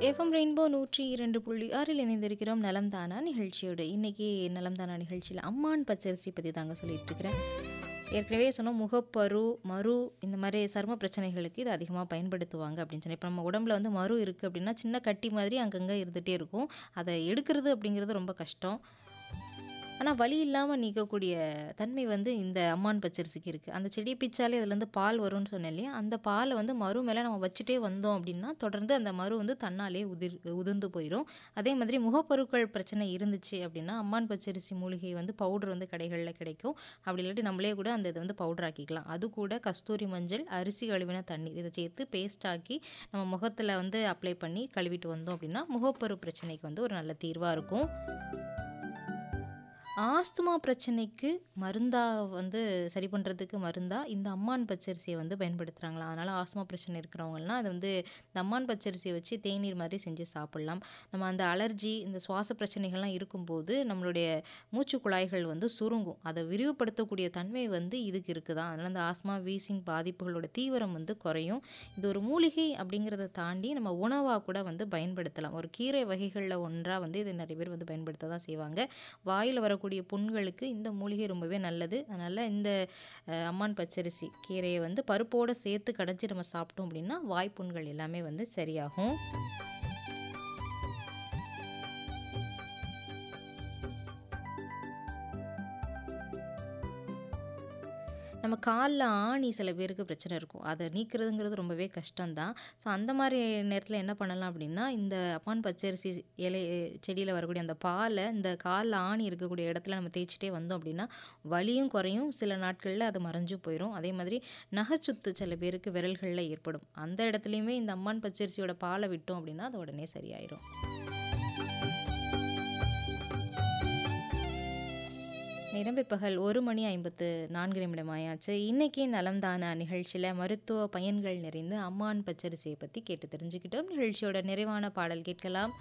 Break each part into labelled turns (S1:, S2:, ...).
S1: FM rainbow நூற்றி இரண்டு புள்ளி ஆறில் இணைந்திருக்கிறோம் நலம் தானா நிகழ்ச்சியோடு இன்றைக்கி நலம் தானா நிகழ்ச்சியில் அம்மான் பச்சரிசி பற்றி தாங்க சொல்லிட்டு இருக்கிறேன் ஏற்கனவே சொன்னோம் முகப்பரு மரு இந்த மாதிரி சரும பிரச்சனைகளுக்கு இது அதிகமாக பயன்படுத்துவாங்க அப்படின்னு சொன்னேன் இப்போ நம்ம உடம்புல வந்து மரு இருக்குது அப்படின்னா சின்ன கட்டி மாதிரி அங்கங்கே இருந்துகிட்டே இருக்கும் அதை எடுக்கிறது அப்படிங்கிறது ரொம்ப கஷ்டம் ஆனால் வலி இல்லாமல் நீக்கக்கூடிய தன்மை வந்து இந்த அம்மான் பச்சரிசிக்கு இருக்குது அந்த செடியை பிச்சாலே அதுலேருந்து பால் வரும்னு சொன்னேன் இல்லையா அந்த பாலை வந்து மறு மேலே நம்ம வச்சுட்டே வந்தோம் அப்படின்னா தொடர்ந்து அந்த மறு வந்து தன்னாலே உதிர் உதிர்ந்து போயிடும் அதே மாதிரி முகப்பொருட்கள் பிரச்சனை இருந்துச்சு அப்படின்னா அம்மான் பச்சரிசி மூலிகை வந்து பவுடர் வந்து கடைகளில் கிடைக்கும் அப்படி இல்லாட்டி நம்மளே கூட அந்த இதை வந்து பவுடர் ஆக்கிக்கலாம் அது கூட கஸ்தூரி மஞ்சள் அரிசி கழுவின தண்ணி இதை சேர்த்து பேஸ்ட் ஆக்கி நம்ம முகத்தில் வந்து அப்ளை பண்ணி கழுவிட்டு வந்தோம் அப்படின்னா முகப்பரு பிரச்சனைக்கு வந்து ஒரு நல்ல தீர்வாக இருக்கும் ஆஸ்துமா பிரச்சனைக்கு மருந்தாக வந்து சரி பண்ணுறதுக்கு மருந்தாக இந்த அம்மான் பச்சரிசியை வந்து பயன்படுத்துகிறாங்களா அதனால் ஆஸ்துமா பிரச்சனை இருக்கிறவங்கலாம் அதை வந்து இந்த அம்மான் பச்சரிசியை வச்சு தேநீர் மாதிரி செஞ்சு சாப்பிட்லாம் நம்ம அந்த அலர்ஜி இந்த சுவாச பிரச்சனைகள்லாம் இருக்கும்போது நம்மளுடைய மூச்சு குழாய்கள் வந்து சுருங்கும் அதை விரிவுபடுத்தக்கூடிய தன்மை வந்து இதுக்கு இருக்குதான் அதனால் அந்த ஆஸ்மா வீசிங் பாதிப்புகளோட தீவிரம் வந்து குறையும் இது ஒரு மூலிகை அப்படிங்கிறத தாண்டி நம்ம உணவாக கூட வந்து பயன்படுத்தலாம் ஒரு கீரை வகைகளில் ஒன்றாக வந்து இதை நிறைய பேர் வந்து பயன்படுத்த தான் செய்வாங்க வாயில் வரக்கூடிய புண்களுக்கு இந்த மூலிகை ரொம்பவே நல்லது அதனால் இந்த அஹ், அம்மான் பச்சரிசி கீரையை வந்து பருப்போடு சேர்த்து கடைஞ்சி நம்ம சாப்பிட்டோம் அப்படின்னா வாய்ப்புண்கள் எல்லாமே வந்து சரியாகும் நம்ம காலில் ஆணி சில பேருக்கு பிரச்சனை இருக்கும் அதை நீக்கிறதுங்கிறது ரொம்பவே கஷ்டம்தான் ஸோ அந்த மாதிரி நேரத்தில் என்ன பண்ணலாம் அப்படின்னா இந்த அப்பான் பச்சரிசி இலை செடியில் வரக்கூடிய அந்த பாலை இந்த காலில் ஆணி இருக்கக்கூடிய இடத்துல நம்ம தேய்ச்சிட்டே வந்தோம் அப்படின்னா வலியும் குறையும் சில நாட்களில் அது மறைஞ்சு போயிடும் அதே மாதிரி நகைச்சுத்து சில பேருக்கு விரல்களில் ஏற்படும் அந்த இடத்துலையுமே இந்த அம்மான் பச்சரிசியோட பாலை விட்டோம் அப்படின்னா அது உடனே சரியாயிரும் நேரம் பிற்பகல் ஒரு மணி ஐம்பத்து நான்கு நிமிடம் ஆயாச்சு இன்னைக்கு நலம்தானா நிகழ்ச்சியில் மருத்துவ பயன்கள் நிறைந்த அம்மான் பச்சரிசியை பற்றி கேட்டு தெரிஞ்சுக்கிட்டோம் நிகழ்ச்சியோட நிறைவான பாடல் கேட்கலாம்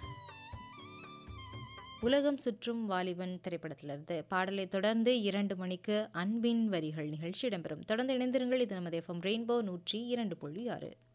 S1: உலகம் சுற்றும் வாலிபன் திரைப்படத்திலிருந்து பாடலை தொடர்ந்து இரண்டு மணிக்கு அன்பின் வரிகள் நிகழ்ச்சி இடம்பெறும் தொடர்ந்து இணைந்திருங்கள் இது நமது எஃப்எம் ரெயின்போ நூற்றி இரண்டு புள்ளி ஆறு